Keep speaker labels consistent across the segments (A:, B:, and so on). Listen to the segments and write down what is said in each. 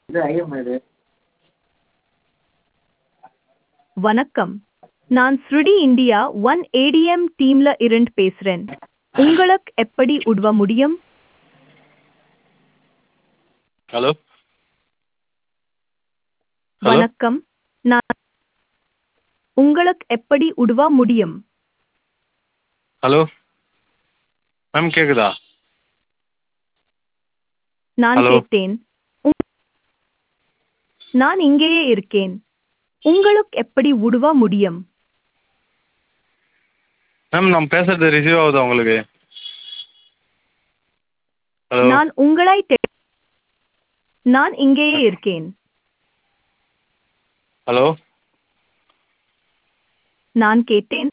A: இது ஐஎம்ஐ இது
B: வணக்கம் நான் ஸ்ருடி இந்தியா ஒன் ஏடிஎம் டீம்ல இருந்து பேசுறேன் உங்களுக்கு எப்படி உதவ முடியும்
C: ஹலோ ஹலோ
B: வணக்கம் நான் உங்களுக்கு எப்படி உதவ முடியும்
C: ஹலோ மேம் கேட்குதா
B: நான்
C: Hello.
B: கேட்டேன் உங்- நான் இங்கேயே இருக்கேன் உங்களுக்கு எப்படி உதவ முடியும்
C: மேம் நான் பேசுறது ரிசீவ் ஆகுதா உங்களுக்கு ஹலோ
B: நான் உங்களை தே- நான் இங்கேயே இருக்கேன்
C: ஹலோ
B: நான் கேட்டேன்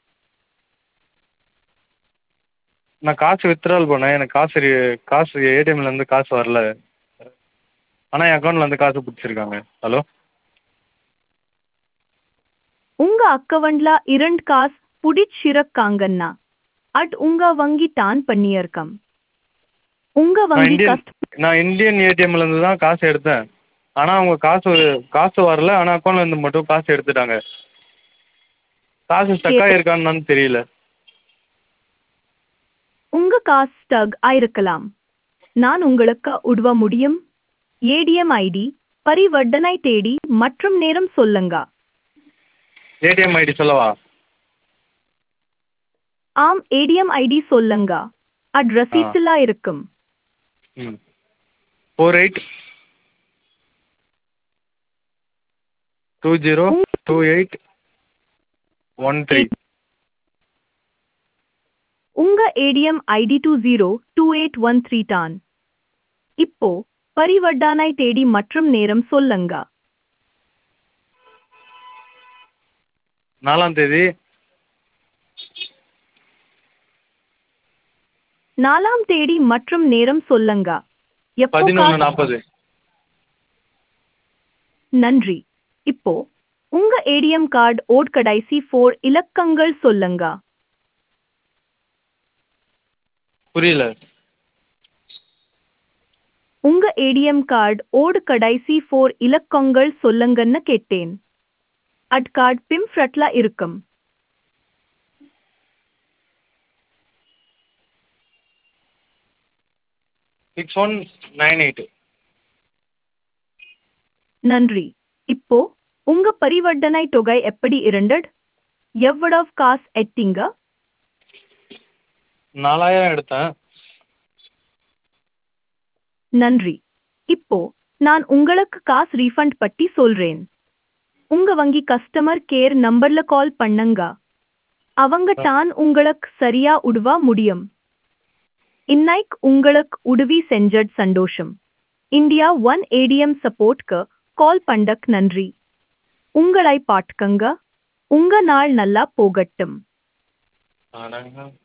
C: நான் காசு வித்ட்ரால் பண்ணேன் எனக்கு காசு ரி- காசு ஏடிஎம்லேருந்து காசு வரல ஆனால் என் அக்கௌண்ட்லேருந்து காசு பிடிச்சிருக்காங்க ஹலோ
B: உங்க அக்கவுண்ட்ல இரண்டு காசு புடிச்சிருக்காங்கன்னா அட் உங்க வங்கி தான் பண்ணியிருக்கம் உங்க
C: நான்
B: வங்கி
C: இந்தியன்
B: கஸ்ட்
C: நான் இந்தியன் ஏடிஎம்லேருந்து தான் காசு எடுத்தேன் ஆனால் அவங்க காசு காசு வரல ஆனால் அக்கௌண்ட்லேருந்து மட்டும் காசு எடுத்துட்டாங்க காசு ஸ்டக் ஆகிருக்கான்னு தெரியல
B: உங்க காசு ஸ்டக் ஆயிருக்கலாம் நான் உங்களுக்கு உதவ முடியும் ஏடிஎம் ஐடி பரிவர்த்தனை தேடி மற்றும் நேரம் சொல்லுங்க
C: ஏடிஎம் ஐடி சொல்லவா
B: ஆம் ஏடிஎம் ஐடி சொல்லுங்க அட் ரசீட்ல இருக்கும்
C: ம் four eight two zero two eight one three
B: உங்க ATM ID two zero two eight one three தான் இப்போ பரிவர்த்தனை தேடி மற்றும் நேரம் சொல்லுங்க
C: நாலாம் தேதி
B: நாலாம் தேதி மற்றும் நேரம் சொல்லுங்க எப்போ
C: பதினொன்று
B: காசு-
C: நாற்பது
B: நன்றி இப்போ உங்க ஏடிஎம் கார்டு ஓட் கடைசி ஃபோர் இலக்கங்கள் சொல்லுங்க
C: புரியல
B: உங்க ஏடிஎம் கார்டு ஓடு கடைசி ஃபோர் இலக்கங்கள் சொல்லுங்கன்னு கேட்டேன் அட் கார்டு பிம் ஃப்ரட்ல இருக்கும்
C: சிக்ஸ் ஒன் நைன் எயிட்
B: நன்றி இப்போ உங்க பரிவர்த்தனை தொகை எப்படி இருந்தது எவ்வளவு காசு எட்டிங்க
C: நாலாயிரம் எடுத்தேன்
B: நன்றி இப்போ நான் உங்களுக்கு காசு ரீஃபண்ட் பத்தி சொல்றேன் உங்க வங்கி கஸ்டமர் கேர் நம்பர்ல கால் பண்ணுங்க அவங்க தான் உங்களுக்கு சரியா உதவ முடியும் இன்னைக்கு உங்களுக்கு உதவி செஞ்சது சந்தோஷம் இந்தியா ஒன் ஏடிஎம் சப்போர்ட்க்கு கால் பண்ணக் நன்றி உங்களை பாட்டுக்கங்க உங்க நாள் நல்லா போகட்டும்
C: ஆனால்